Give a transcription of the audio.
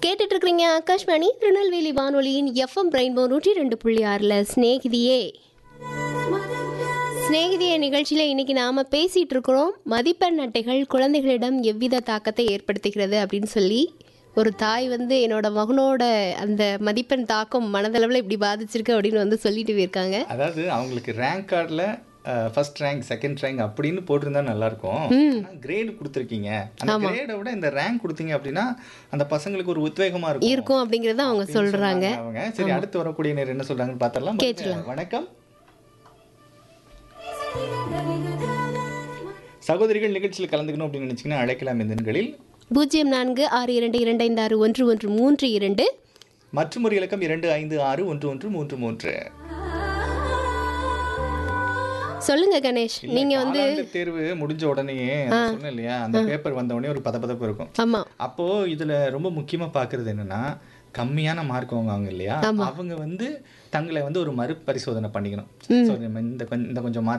கேட்டுட்டு இருக்கிறீங்க ஆகாஷ்வாணி திருநெல்வேலி வானொலியின் எஃப்எம் ரெயின்போ நூற்றி ரெண்டு புள்ளி ஆறில் ஸ்நேகிதியே ஸ்நேகிதிய நிகழ்ச்சியில் இன்னைக்கு நாம பேசிட்டு இருக்கிறோம் மதிப்பெண் அட்டைகள் குழந்தைகளிடம் எவ்வித தாக்கத்தை ஏற்படுத்துகிறது அப்படின்னு சொல்லி ஒரு தாய் வந்து என்னோட மகனோட அந்த மதிப்பெண் தாக்கம் மனதளவில் இப்படி பாதிச்சிருக்கு அப்படின்னு வந்து சொல்லிட்டு போயிருக்காங்க அதாவது அவங்களுக்கு ரேங்க் கார்டில் ஃபர்ஸ்ட் ரேங்க் செகண்ட் ரேங்க் அப்படின்னு போட்டிருந்தா நல்லா இருக்கும் கிரேடு கொடுத்துருக்கீங்க அந்த கிரேடை விட இந்த ரேங்க் கொடுத்தீங்க அப்படின்னா அந்த பசங்களுக்கு ஒரு உத்வேகமா இருக்கும் இருக்கும் அப்படிங்கிறத அவங்க அப்படின்னு சொல்றாங்க சொன்னாங்க அவங்க சரி அடுத்து வரக்கூடிய நேரம் என்ன சொல்றாங்கன்னு பார்த்தரலாம் கேட்டுடலாம். வணக்கம் சகோதரிகள் நிகழ்ச்சியில் கலந்துக்கணும் அப்படின்னு நினைச்சீங்கன்னா அழைக்கலாம் இந்த எண்களில் பூஜ்ஜியம் நான்கு ஆறு இரண்டு இரண்டு ஐந்து ஆறு ஒன்று ஒன்று மூன்று இரண்டு மற்றும் ஒரு இலக்கம் இரண்டு ஐந்து ஆறு ஒன்று ஒன்று மூன்று மூன்று சொல்லுங்க கணேஷ் நீங்க வந்து காலாண்டு தேர்வு முடிஞ்ச உடனேயே நான் சொன்னேன் இல்லையா அந்த பேப்பர் வந்த உடனே ஒரு பதபதப்பு இருக்கும் ஆமா அப்போ இதுல ரொம்ப முக்கியமா பாக்குறது என்னன்னா கம்மியான மார்க் வாங்குவாங்க இல்லையா அவங்க வந்து தங்களை வந்து ஒரு மறுபரிசோதனை பண்ணிக்கணும் So, நம்ம இந்த கொஞ்சம் இந்த கொஞ்சம் மார்க்